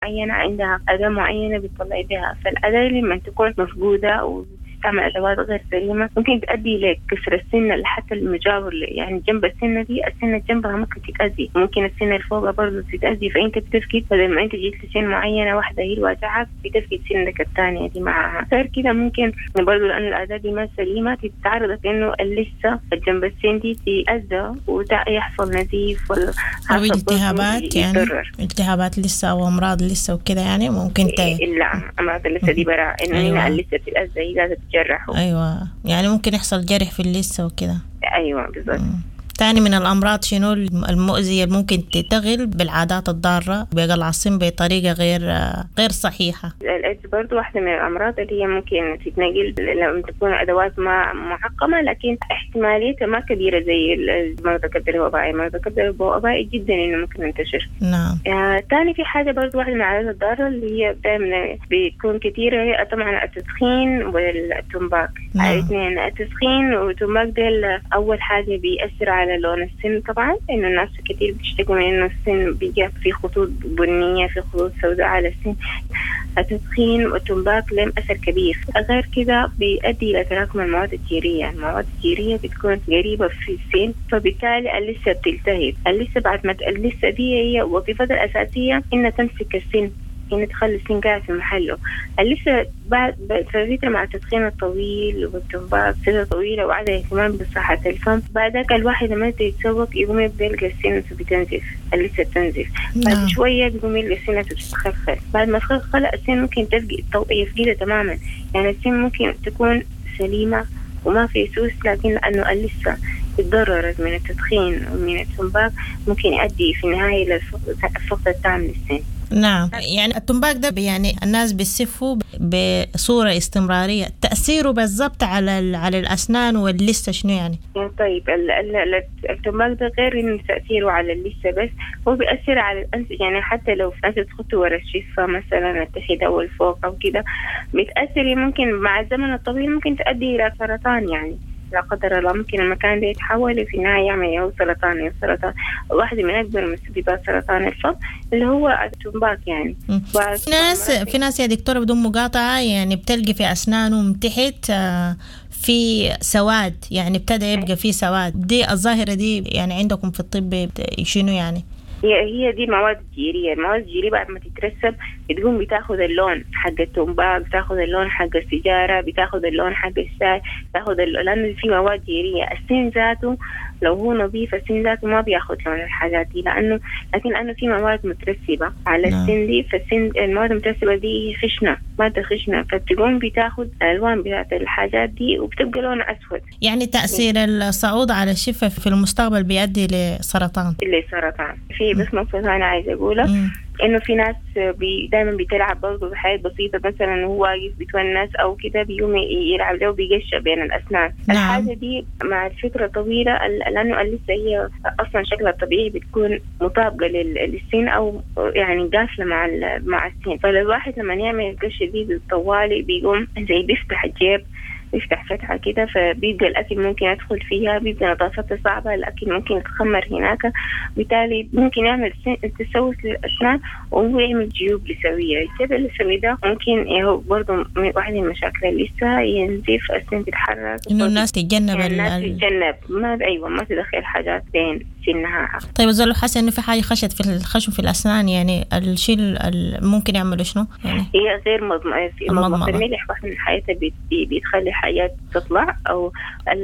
معينة عندها أداة معينة بتطلعي بها فالأداة لما تكون مفقودة تستعمل ادوات غير سليمه ممكن تؤدي لكسر السنه لحتى المجاور يعني جنب السنه دي السنه جنبها ممكن تتاذي ممكن السنه اللي فوقها برضه تتاذي فانت بتفقد بدل ما انت جيت لسن معينه واحده هي اللي واجعك بتفقد سنك الثانيه دي معها غير كده ممكن برضه لان الاداه دي ما سليمه تتعرض انه لسه جنب السن دي تتاذى ويحصل نزيف ولا او التهابات يعني التهابات لسه او امراض لسه وكده يعني ممكن ت... لا امراض لسه دي برا انه أيوة. هنا لسه تتاذى هي لازم تجرحوا ايوه يعني ممكن يحصل جرح في اللثه وكده ايوه بالضبط تاني من الأمراض شنو المؤذية اللي ممكن تتغل بالعادات الضارة بيقلع السن بطريقة غير غير صحيحة الإيدز برضو واحدة من الأمراض اللي هي ممكن تتنقل لما تكون أدوات ما معقمة لكن احتماليتها ما كبيرة زي مرضى الكبد الوبائي مرضى الكبد الوبائي جدا إنه ممكن ينتشر نعم آه تاني في حاجة برضو واحدة من العادات الضارة اللي هي دائما بتكون كثيرة هي طبعا التدخين والتمباك نعم. الاثنين التدخين والتمباك ده أول حاجة بيأثر على على لون السن طبعا انه الناس كثير بتشتكوا من انه السن بيجي في خطوط بنيه في خطوط سوداء على السن التدخين والتمباك لهم اثر كبير غير كده بيؤدي الى تراكم المواد الجيريه المواد الجيريه بتكون قريبه في السن فبالتالي اللثه بتلتهب اللثه بعد ما اللثه دي هي وظيفتها الاساسيه انها تمسك السن انه تخلي السن قاعد في محله لسه بعد فترة مع التدخين الطويل والتنباك فترة طويلة وعدم اهتمام بصحة الفم بعدك الواحد لما يتسوق يقوم يبدأ يلقى السنة بتنزف لسه بتنزف بعد شوية بيقوم يلقى السنة بتتخلخل بعد ما تخلخل السن ممكن تفقد يفقدها تماما يعني السن ممكن تكون سليمة وما في سوس لكن لأنه لسه تضررت من التدخين ومن التنباك ممكن يؤدي في النهاية للفقد التام للسن نعم يعني التنباك ده يعني الناس بيسفوا بصورة استمرارية تأثيره بالضبط على على الأسنان واللثة شنو يعني؟ طيب التنباك ده غير إنه تأثيره على اللثة بس هو بيأثر على الأنس يعني حتى لو أنت تخطي ورا الشفة مثلا التحيد أو الفوق أو كده بتأثر ممكن مع الزمن الطويل ممكن تؤدي إلى سرطان يعني لا قدر الله ممكن المكان ده يتحول وفي النهاية يعمل يا سرطان يا سرطان واحدة من أكبر مسببات سرطان الفم اللي هو التنباك يعني في ناس في ناس يا دكتورة بدون مقاطعة يعني بتلقي في أسنانهم تحت في سواد يعني ابتدى يبقى في سواد دي الظاهرة دي يعني عندكم في الطب شنو يعني؟ هي هي دي مواد جيرية المواد الجيرية بعد ما تترسب بتقوم بتاخذ اللون حق التنباك بتاخذ اللون حق السيجارة بتاخذ اللون حق الشاي بتاخذ اللون لأنه في مواد جيرية السن ذاته لو هو نظيف السن ذاته ما بياخذ لون الحاجات دي لأنه لكن لأنه في مواد مترسبة على نعم. السن دي فالسن المواد المترسبة دي خشنة مادة خشنة فتقوم بتاخذ الألوان بتاعت الحاجات دي وبتبقى لونها أسود يعني تأثير الصعود على الشفة في المستقبل بيؤدي لسرطان لسرطان في بس نقطة ثانية عايزة أقولها انه في ناس بي دايما بتلعب برضه بحاجات بسيطه مثلا هو واقف بيتونس او كده بيقوم يلعب له بيقشع بين الاسنان نعم. الحاجه دي مع الفتره طويله لانه لسه هي اصلا شكلها الطبيعي بتكون مطابقه للسن او يعني قافله مع مع السن فالواحد لما يعمل القشه دي طوالي بيقوم زي بيفتح الجيب يفتح فتحة كده فبيبقى الأكل ممكن يدخل فيها بيبقى نظافته صعبة الأكل ممكن يتخمر هناك بالتالي ممكن يعمل تسوس للأسنان وهو يعمل جيوب لسوية الجيب اللثوي ده ممكن هو برضه واحدة من المشاكل اللي لسه ينزف السن تتحرك إنه الناس تتجنب يعني الناس تتجنب ما أيوة ما تدخل حاجات بين سنها طيب زلو حاسة إنه في حاجة خشت في الخشم في الأسنان يعني الشيء ممكن يعملوا شنو؟ يعني هي غير مضمضة المضمضة الملح واحد من حياتها بتخلي حاجات تطلع او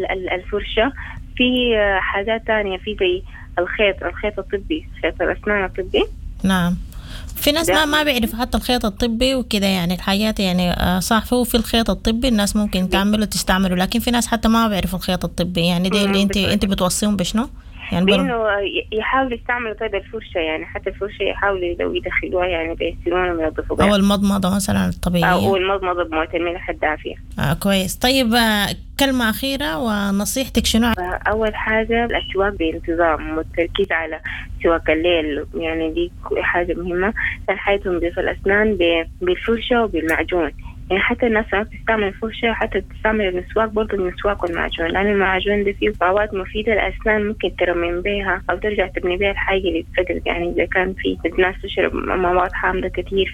الفرشه في حاجات تانية في زي الخيط الخيط الطبي خيط الاسنان الطبي نعم في ناس ما ما بيعرفوا حتى الخيط الطبي وكده يعني الحاجات يعني صح هو في الخيط الطبي الناس ممكن تعمله تستعمله لكن في ناس حتى ما بيعرفوا الخيط الطبي يعني دي اللي انت انت بتوصيهم بشنو؟ يعني بانه يحاولوا يستعملوا طيب الفرشه يعني حتى الفرشه يحاولوا لو يدخلوها يعني بيغسلوها وينظفوها او المضمضه مثلا الطبيعيه او المضمضه بمويه الملح الدافيه آه كويس طيب كلمة أخيرة ونصيحتك شنو؟ أول حاجة الأسواق بانتظام والتركيز على سواق الليل يعني دي حاجة مهمة حياتهم في الأسنان بالفرشة وبالمعجون يعني حتى الناس ما بتستعمل الفرشة حتى بتستعمل المسواك برضه المسواك والمعجون لأن المعجون ده فيه مواد مفيدة للأسنان ممكن ترمم بيها أو ترجع تبني بيها الحاجة اللي اتفقدت يعني إذا كان في الناس تشرب مواد حامضة كتير